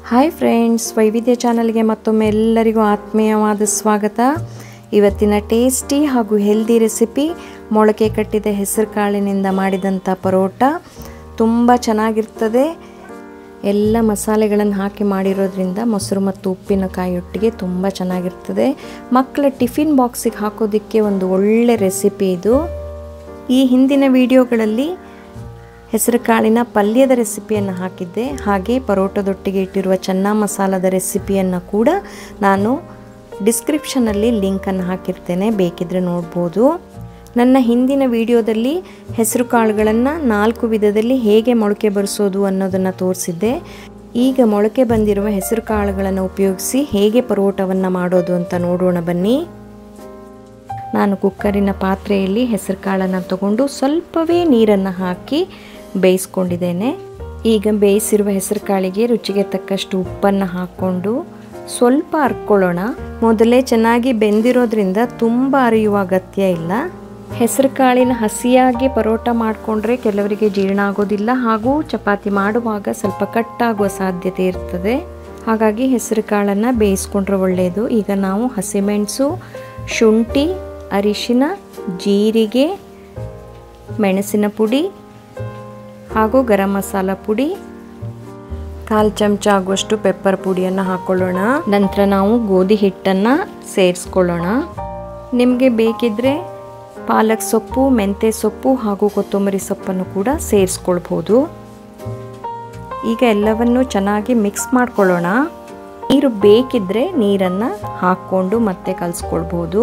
hi friends ವೈವಿಧ್ಯ ಚಾನಲ್ಗೆ ಮತ್ತೊಮ್ಮೆ ಎಲ್ಲರಿಗೂ ಆತ್ಮೀಯವಾದ ಸ್ವಾಗತ ಇವತ್ತಿನ ಟೇಸ್ಟಿ ಹಾಗೂ ಹೆಲ್ದಿ ರೆಸಿಪಿ ಮೊಳಕೆ ಕಟ್ಟಿದ ಹೆಸರು ಕಾಳಿನಿಂದ ಮಾಡಿದಂಥ ಪರೋಟ ತುಂಬ ಚೆನ್ನಾಗಿರ್ತದೆ ಎಲ್ಲ ಮಸಾಲೆಗಳನ್ನು ಹಾಕಿ ಮಾಡಿರೋದ್ರಿಂದ ಮೊಸರು ಮತ್ತು ಉಪ್ಪಿನಕಾಯಿ ಒಟ್ಟಿಗೆ ತುಂಬ ಚೆನ್ನಾಗಿರ್ತದೆ ಮಕ್ಕಳ ಟಿಫಿನ್ ಬಾಕ್ಸಿಗೆ ಹಾಕೋದಕ್ಕೆ ಒಂದು ಒಳ್ಳೆ ರೆಸಿಪಿ ಇದು ಈ ಹಿಂದಿನ ವಿಡಿಯೋಗಳಲ್ಲಿ ಹೆಸರು ಕಾಳಿನ ಪಲ್ಯದ ರೆಸಿಪಿಯನ್ನು ಹಾಕಿದ್ದೆ ಹಾಗೆ ಪರೋಟದೊಟ್ಟಿಗೆ ಇಟ್ಟಿರುವ ಚೆನ್ನ ಮಸಾಲದ ರೆಸಿಪಿಯನ್ನು ಕೂಡ ನಾನು ಡಿಸ್ಕ್ರಿಪ್ಷನಲ್ಲಿ ಲಿಂಕನ್ನು ಹಾಕಿರ್ತೇನೆ ಬೇಕಿದ್ರೆ ನೋಡ್ಬೋದು ನನ್ನ ಹಿಂದಿನ ವಿಡಿಯೋದಲ್ಲಿ ಹೆಸರು ಕಾಳುಗಳನ್ನು ನಾಲ್ಕು ವಿಧದಲ್ಲಿ ಹೇಗೆ ಮೊಳಕೆ ಬರಿಸೋದು ಅನ್ನೋದನ್ನು ತೋರಿಸಿದ್ದೆ ಈಗ ಮೊಳಕೆ ಬಂದಿರುವ ಹೆಸರು ಕಾಳುಗಳನ್ನು ಉಪಯೋಗಿಸಿ ಹೇಗೆ ಪರೋಟವನ್ನು ಮಾಡೋದು ಅಂತ ನೋಡೋಣ ಬನ್ನಿ ನಾನು ಕುಕ್ಕರಿನ ಪಾತ್ರೆಯಲ್ಲಿ ಹೆಸರು ಕಾಳನ್ನು ತಗೊಂಡು ಸ್ವಲ್ಪವೇ ನೀರನ್ನು ಹಾಕಿ ಬೇಯಿಸ್ಕೊಂಡಿದ್ದೇನೆ ಈಗ ಬೇಯಿಸಿರುವ ಹೆಸರು ಕಾಳಿಗೆ ರುಚಿಗೆ ತಕ್ಕಷ್ಟು ಉಪ್ಪನ್ನು ಹಾಕ್ಕೊಂಡು ಸ್ವಲ್ಪ ಅರ್ಕೊಳ್ಳೋಣ ಮೊದಲೇ ಚೆನ್ನಾಗಿ ಬೆಂದಿರೋದ್ರಿಂದ ತುಂಬ ಅರಿಯುವ ಅಗತ್ಯ ಇಲ್ಲ ಹೆಸರು ಕಾಳಿನ ಹಸಿಯಾಗಿ ಪರೋಟ ಮಾಡಿಕೊಂಡ್ರೆ ಕೆಲವರಿಗೆ ಜೀರ್ಣ ಆಗೋದಿಲ್ಲ ಹಾಗೂ ಚಪಾತಿ ಮಾಡುವಾಗ ಸ್ವಲ್ಪ ಕಟ್ಟಾಗುವ ಸಾಧ್ಯತೆ ಇರ್ತದೆ ಹಾಗಾಗಿ ಹೆಸರು ಕಾಳನ್ನು ಬೇಯಿಸ್ಕೊಂಡ್ರೆ ಒಳ್ಳೆಯದು ಈಗ ನಾವು ಹಸಿಮೆಣಸು ಶುಂಠಿ ಅರಿಶಿನ ಜೀರಿಗೆ ಮೆಣಸಿನ ಪುಡಿ ಹಾಗೂ ಗರಂ ಮಸಾಲ ಪುಡಿ ಕಾಲು ಚಮಚ ಆಗುವಷ್ಟು ಪೆಪ್ಪರ್ ಪುಡಿಯನ್ನು ಹಾಕ್ಕೊಳ್ಳೋಣ ನಂತರ ನಾವು ಗೋಧಿ ಹಿಟ್ಟನ್ನು ಸೇರಿಸ್ಕೊಳ್ಳೋಣ ನಿಮಗೆ ಬೇಕಿದ್ದರೆ ಪಾಲಕ್ ಸೊಪ್ಪು ಮೆಂತ್ಯ ಸೊಪ್ಪು ಹಾಗೂ ಕೊತ್ತಂಬರಿ ಸೊಪ್ಪನ್ನು ಕೂಡ ಸೇರಿಸ್ಕೊಳ್ಬೋದು ಈಗ ಎಲ್ಲವನ್ನು ಚೆನ್ನಾಗಿ ಮಿಕ್ಸ್ ಮಾಡ್ಕೊಳ್ಳೋಣ ನೀರು ಬೇಕಿದ್ದರೆ ನೀರನ್ನು ಹಾಕ್ಕೊಂಡು ಮತ್ತೆ ಕಲಿಸ್ಕೊಳ್ಬೋದು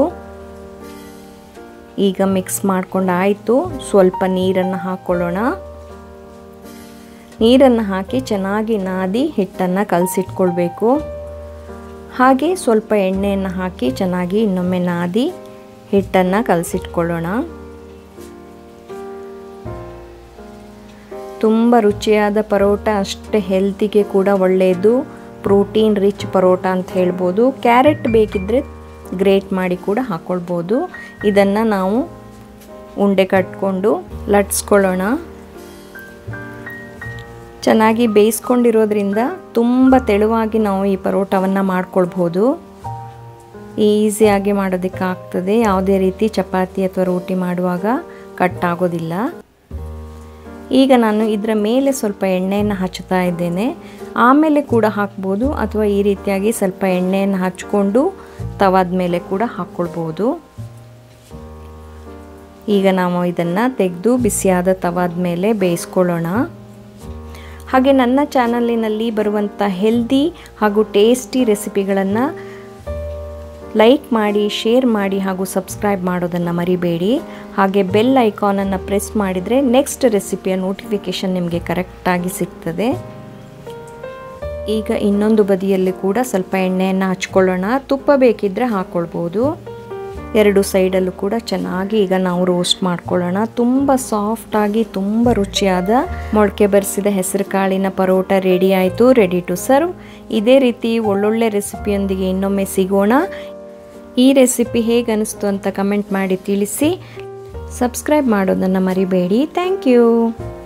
ಈಗ ಮಿಕ್ಸ್ ಮಾಡ್ಕೊಂಡು ಆಯಿತು ಸ್ವಲ್ಪ ನೀರನ್ನು ಹಾಕ್ಕೊಳ್ಳೋಣ ನೀರನ್ನು ಹಾಕಿ ಚೆನ್ನಾಗಿ ನಾದಿ ಹಿಟ್ಟನ್ನು ಕಲಸಿಟ್ಕೊಳ್ಬೇಕು ಹಾಗೆ ಸ್ವಲ್ಪ ಎಣ್ಣೆಯನ್ನು ಹಾಕಿ ಚೆನ್ನಾಗಿ ಇನ್ನೊಮ್ಮೆ ನಾದಿ ಹಿಟ್ಟನ್ನು ಕಲಸಿಟ್ಕೊಳ್ಳೋಣ ತುಂಬ ರುಚಿಯಾದ ಪರೋಟ ಅಷ್ಟೇ ಹೆಲ್ತಿಗೆ ಕೂಡ ಒಳ್ಳೆಯದು ಪ್ರೋಟೀನ್ ರಿಚ್ ಪರೋಟ ಅಂತ ಹೇಳ್ಬೋದು ಕ್ಯಾರೆಟ್ ಬೇಕಿದ್ದರೆ ಗ್ರೇಟ್ ಮಾಡಿ ಕೂಡ ಹಾಕ್ಕೊಳ್ಬೋದು ಇದನ್ನು ನಾವು ಉಂಡೆ ಕಟ್ಕೊಂಡು ಲಟ್ಸ್ಕೊಳ್ಳೋಣ ಚೆನ್ನಾಗಿ ಬೇಯಿಸ್ಕೊಂಡಿರೋದ್ರಿಂದ ತುಂಬ ತೆಳುವಾಗಿ ನಾವು ಈ ಪರೋಟವನ್ನು ಮಾಡ್ಕೊಳ್ಬೋದು ಈಸಿಯಾಗಿ ಮಾಡೋದಕ್ಕಾಗ್ತದೆ ಯಾವುದೇ ರೀತಿ ಚಪಾತಿ ಅಥವಾ ರೋಟಿ ಮಾಡುವಾಗ ಕಟ್ ಆಗೋದಿಲ್ಲ ಈಗ ನಾನು ಇದರ ಮೇಲೆ ಸ್ವಲ್ಪ ಎಣ್ಣೆಯನ್ನು ಹಚ್ಚುತ್ತಾ ಇದ್ದೇನೆ ಆಮೇಲೆ ಕೂಡ ಹಾಕ್ಬೋದು ಅಥವಾ ಈ ರೀತಿಯಾಗಿ ಸ್ವಲ್ಪ ಎಣ್ಣೆಯನ್ನು ಹಚ್ಕೊಂಡು ತವಾದ ಮೇಲೆ ಕೂಡ ಹಾಕ್ಕೊಳ್ಬೋದು ಈಗ ನಾವು ಇದನ್ನು ತೆಗೆದು ಬಿಸಿಯಾದ ತವಾದ ಮೇಲೆ ಬೇಯಿಸ್ಕೊಳ್ಳೋಣ ಹಾಗೆ ನನ್ನ ಚಾನಲಿನಲ್ಲಿ ಬರುವಂಥ ಹೆಲ್ದಿ ಹಾಗೂ ಟೇಸ್ಟಿ ರೆಸಿಪಿಗಳನ್ನು ಲೈಕ್ ಮಾಡಿ ಶೇರ್ ಮಾಡಿ ಹಾಗೂ ಸಬ್ಸ್ಕ್ರೈಬ್ ಮಾಡೋದನ್ನು ಮರಿಬೇಡಿ ಹಾಗೆ ಬೆಲ್ ಐಕಾನನ್ನು ಪ್ರೆಸ್ ಮಾಡಿದರೆ ನೆಕ್ಸ್ಟ್ ರೆಸಿಪಿಯ ನೋಟಿಫಿಕೇಷನ್ ನಿಮಗೆ ಕರೆಕ್ಟಾಗಿ ಸಿಗ್ತದೆ ಈಗ ಇನ್ನೊಂದು ಬದಿಯಲ್ಲಿ ಕೂಡ ಸ್ವಲ್ಪ ಎಣ್ಣೆಯನ್ನು ಹಚ್ಕೊಳ್ಳೋಣ ತುಪ್ಪ ಬೇಕಿದ್ದರೆ ಹಾಕ್ಕೊಳ್ಬೋದು ಎರಡು ಸೈಡಲ್ಲೂ ಕೂಡ ಚೆನ್ನಾಗಿ ಈಗ ನಾವು ರೋಸ್ಟ್ ಮಾಡ್ಕೊಳ್ಳೋಣ ತುಂಬ ಸಾಫ್ಟಾಗಿ ತುಂಬ ರುಚಿಯಾದ ಮೊಳಕೆ ಬರೆಸಿದ ಹೆಸರು ಕಾಳಿನ ಪರೋಟ ರೆಡಿ ಆಯಿತು ರೆಡಿ ಟು ಸರ್ವ್ ಇದೇ ರೀತಿ ಒಳ್ಳೊಳ್ಳೆ ರೆಸಿಪಿಯೊಂದಿಗೆ ಇನ್ನೊಮ್ಮೆ ಸಿಗೋಣ ಈ ರೆಸಿಪಿ ಹೇಗೆ ಅನಿಸ್ತು ಅಂತ ಕಮೆಂಟ್ ಮಾಡಿ ತಿಳಿಸಿ ಸಬ್ಸ್ಕ್ರೈಬ್ ಮಾಡೋದನ್ನು ಮರಿಬೇಡಿ ಥ್ಯಾಂಕ್ ಯು